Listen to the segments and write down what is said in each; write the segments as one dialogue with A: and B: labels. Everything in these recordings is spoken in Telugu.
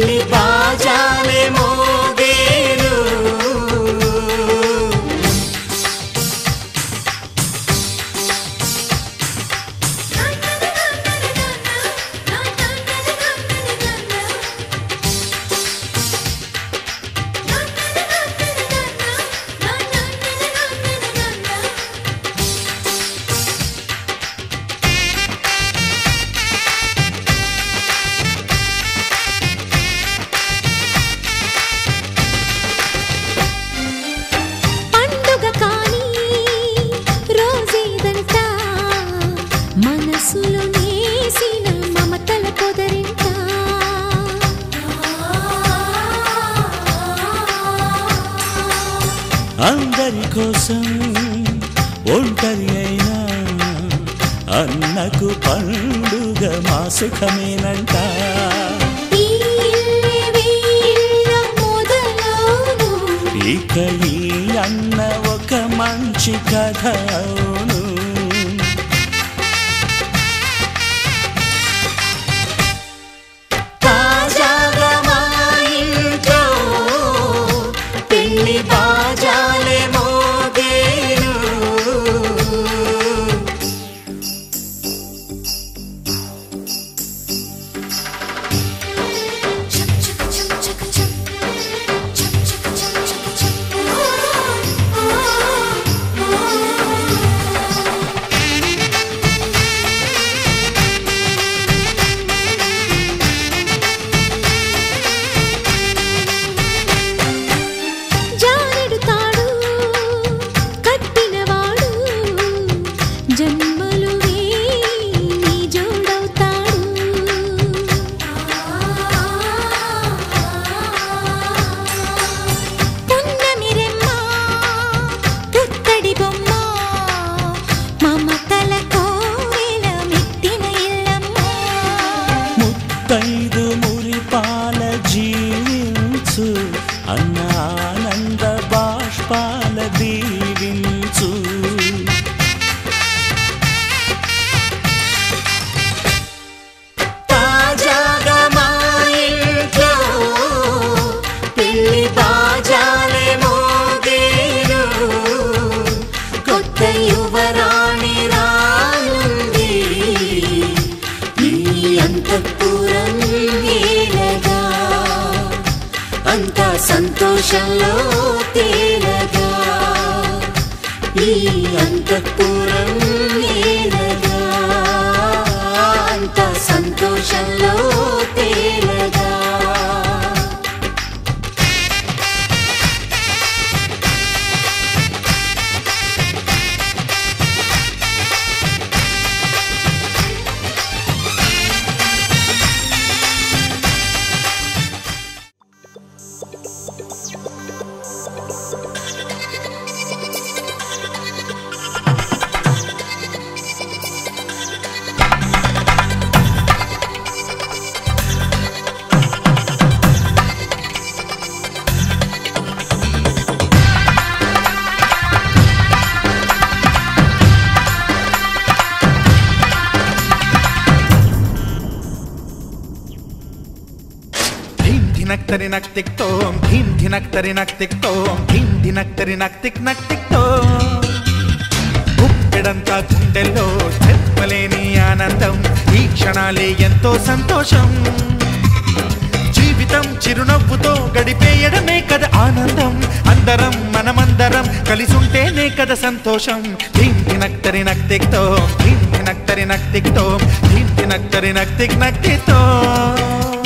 A: పెళ్లి బాజాలే మోగేను
B: పండుగ కానీ రోజేదంట మనసులో నేసిన మమతల పొదరింట
A: అందరి కోసం ఒంటరి అయినా అన్నకు పండుగ మా సుఖమేనంట
B: ఈ ఇల్లే వీళ్ళ మొదలవును
A: ఇక ఈ అన్న ఒక మంచి కథ అవును తాజాగా మా ఇంట్లో పెళ్లి బాజాలే మోగేను
B: జానెడు తాడు కట్టినవాడు జన్మలు వేయి జోడవుతాడు పున్నమి రెమ్మ పుత్తడి బొమ్మ మమతల కోవెల మెట్టిన ఇల్లమ్మ
A: ముత్తైదు మురిపాల జీవించు అన్న ఆనంద బాష్పాల దీవించు తాజాగా మా ఇంట్లో పెళ్లి బాజాలే మోగేను కొత్త యువరాణి రానుంది ఈ అంతఃపురం ఏలగా అంతా సంతోషంలో తేలగా ఈ అంతఃపురం ఏలగా అంతా సంతోషంలో తేలగా
C: ధీం ధినక్ తరి నక్ తిక్ తోం ధీం ధినక్ తరి నక్ తిక్ తోం ధీం ధినక్ తరి నక్ తిక్ నక్ తిక్ తోం గుప్పెడంతా గుండెల్లో చెప్పలేని ఆనందం ఈ క్షణాలే ఎంతో సంతోషం జీవితం చిరునవ్వుతో గడిపేయడమే కదా ఆనందం అందరం మనమందరం కలిసుంటేనే కదా సంతోషం ధీం ధినక్ తరి నక్ తిక్ తోం ధీం ధినక్ తరి నక్ తిక్ తోం ధీం ధినక్ తరి నక్ తిక్ నక్ తిక్ తోం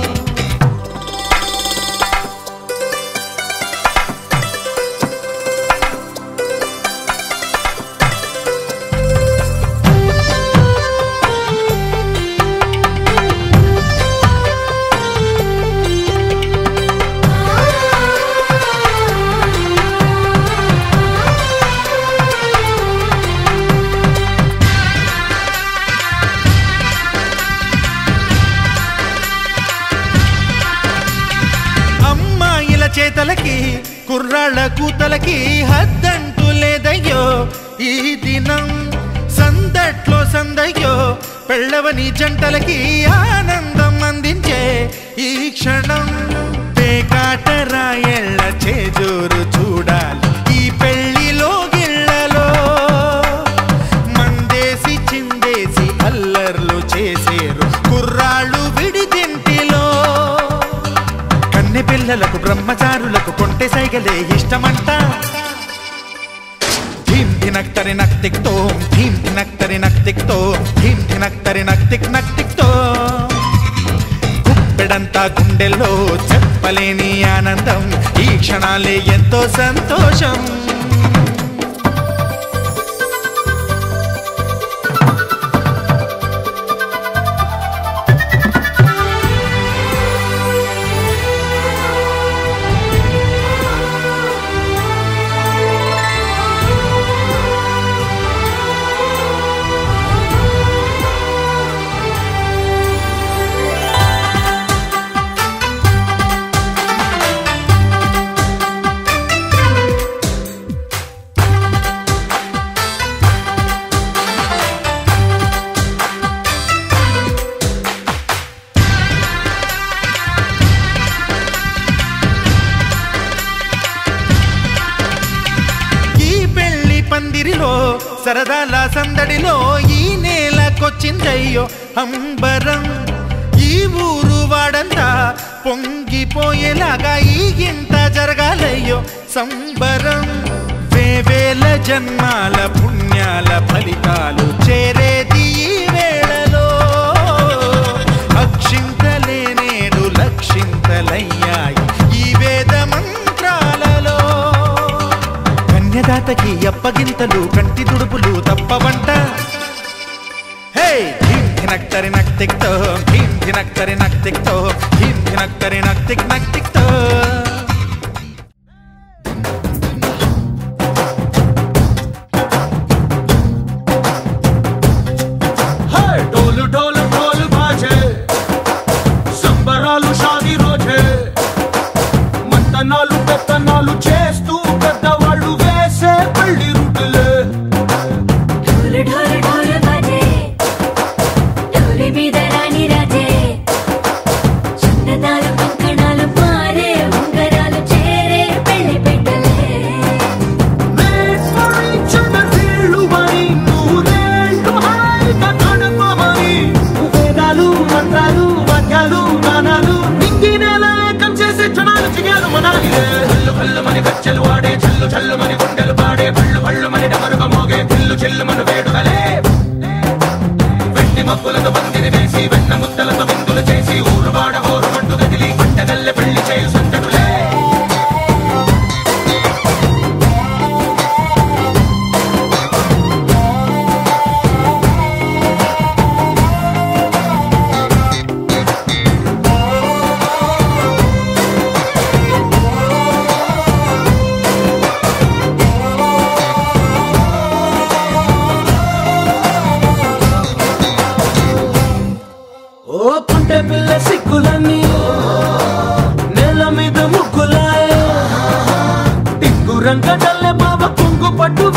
C: అమ్మాయిల చేతలకి కుర్రాళ్ళ కూతలకి హద్దంటూ లేదయ్యో ఈ దినం సందట్లో సందయ్యో పెళ్ళవని జంటలకి ఆనందం అంది పండించే ఈ క్షణం పేకాటరాయళ్ళ చేజోరు చూడాలి ఈ పెళ్లిలో గిళ్ళలో మందేసి చిందేసి అల్లర్లు చేసేరు కుర్రాళ్ళు విడిదింటిలో కన్నె పిల్లలకు బ్రహ్మచారులకు కొంటె సైగలే ఇష్టమంట ధీమ్ ధినక్తరి నక్తిక్తో ధీమ్ ధినక్తరి నక్తిక్తో ధీమ్ ధినక్తరి నక్తిక్ నక్తిక్తో గుప్పెడంతా గుండెల్లో చెప్పలేని ఆనందం ఈ క్షణాలే ఎంతో సంతోషం ఈ పెళ్లి పందిరిలో సరదాల సందడిలో ఈ నేలకొచ్చిందయ్యో అంబరం ఈ ఊరు వాడంతా పొంగిపోయేలాగా ఈ గింత జరగాలయ్యో సంబరం వేవేల జన్మాల పుణ్యాల ఫలితాలు చేరేది ఈ వేళలో అక్షింతలే నేడు లక్షింతలయ్యాయి ఈ వేద మంత్రాలలో కన్యదాతకి అప్పగింతలు కంటి దుడుపులు తప్పవంట హే ధీమ్ ధినక్తరి నక్తిక్తో ధీమ్ ధినక్తరి నక్తిక్తో ధీమ్ ధినక్తరి నక్తిక్ నక్తిక్తో
D: హే డోలు డోలు డోలు బాజే సంబరాలు షాది రోజే మంతనాలు పెత్తనాలు చేస్తూ పెద్దవాళ్ళు వేసే పెళ్లి రూటులే
A: ढोल ढोल ढोल बाजे ढोली మీద రాణి రాజే చిన్నదాలు కంకణాలు మారే ఉంగరాలు చేరే పెళ్లి పెట్టలే
D: Let's for each other వీళ్ళుమని నూరేళ్ళు హాయిగా గడపమని వేదాలు మంత్రాలు వాక్యాలు గానాలు నింగి నేల ఏకం చేసే క్షణాలు చిగాలు మనాలి హల్లు హల్లు మని గచ్చెలు వాడే చల్లు చల్లు మని గుండెలు పాడే పళ్ళు పళ్ళు మని డమరుగ మోగే పిల్లు చెల్లు మన వేడుకలే వెండి మబ్బులతో పందిరి వేసి వెన్న ముద్దలతో విందులు చేసి ఊరు వాడ హోరు మంటు గదిలి పంటగల్లె పెళ్లి చేయు సంతడులే ఓ పుంటె పిల్ల సిక్కులన్నీ నేల మీద ముగ్గులాయ టిక్కు రంగ డల్లె బాబ కుంగు పట్టు